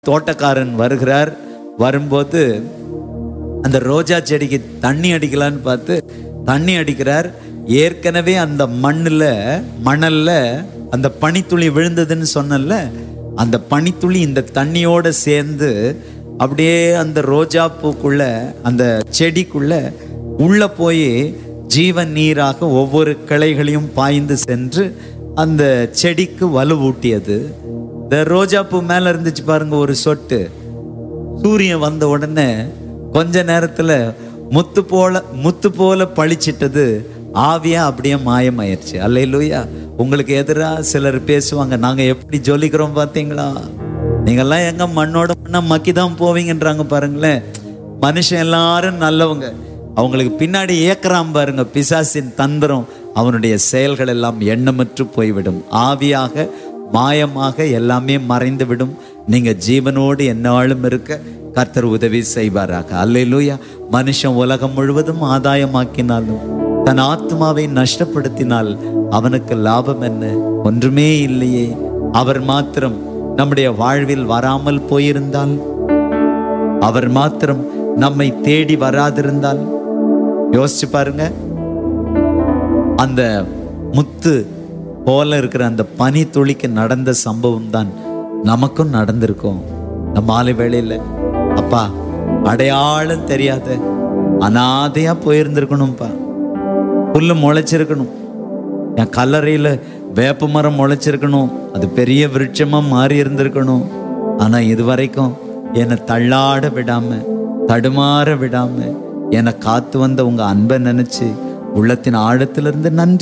தோட்டக்காரன் வருகிறார் வரும்போது அந்த ரோஜா செடிக்கு தண்ணி அடிக்கலான்னு பார்த்து தண்ணி அடிக்கிறார் ஏற்கனவே அந்த மண்ணில் மணல்ல அந்த பனித்துளி விழுந்ததுன்னு சொன்னல அந்த பனித்துளி இந்த தண்ணியோட சேர்ந்து அப்படியே அந்த ரோஜா பூக்குள்ள அந்த செடிக்குள்ள உள்ள போய் ஜீவன் நீராக ஒவ்வொரு கிளைகளையும் பாய்ந்து சென்று அந்த செடிக்கு வலுவூட்டியது இந்த ரோஜா பூ மேல இருந்துச்சு பாருங்க ஒரு சொட்டு சூரியன் வந்த உடனே கொஞ்ச நேரத்துல முத்து போல முத்து போல பளிச்சிட்டது ஆவியா அப்படியே மாயமாயிருச்சு அல்லையிலூயா உங்களுக்கு எதிரா சிலர் பேசுவாங்க நாங்க எப்படி ஜொலிக்கிறோம் பாத்தீங்களா நீங்கெல்லாம் எங்க மண்ணோட மண்ணா மக்கி தான் போவீங்கன்றாங்க பாருங்களேன் மனுஷன் எல்லாரும் நல்லவங்க அவங்களுக்கு பின்னாடி ஏக்கறாம் பாருங்க பிசாசின் தந்திரம் அவனுடைய செயல்கள் எல்லாம் எண்ணமற்று போய்விடும் ஆவியாக மாயமாக எல்லாமே மறைந்து விடும் நீங்க ஜீவனோடு எந்நாளும் இருக்க கர்த்தர் உதவி செய்வாராக அல்லேலூயா மனுஷன் உலகம் முழுவதும் ஆதாயமாக்கினாலும் தன் ஆத்மாவை நஷ்டப்படுத்தினால் அவனுக்கு லாபம் என்ன ஒன்றுமே இல்லையே அவர் மாத்திரம் நம்முடைய வாழ்வில் வராமல் போயிருந்தால் அவர் மாத்திரம் நம்மை தேடி வராதிருந்தால் யோசிச்சு பாருங்க அந்த முத்து போல இருக்கிற அந்த பனி துளிக்கு நடந்த சம்பவம் தான் நமக்கும் நடந்திருக்கும் நம்ம மாலை வேளையில அப்பா அடையாளம் தெரியாத அனாதையா போயிருந்திருக்கணும்ப்பா புல்லு முளைச்சிருக்கணும் என் கல்லறையில வேப்ப மரம் முளைச்சிருக்கணும் அது பெரிய விருட்சமா மாறி இருந்திருக்கணும் ஆனா இது வரைக்கும் என்னை தள்ளாட விடாம தடுமாற விடாம என்னை காத்து வந்த உங்க அன்பை நினைச்சு உள்ளத்தின் ஆழத்திலிருந்து நன்றி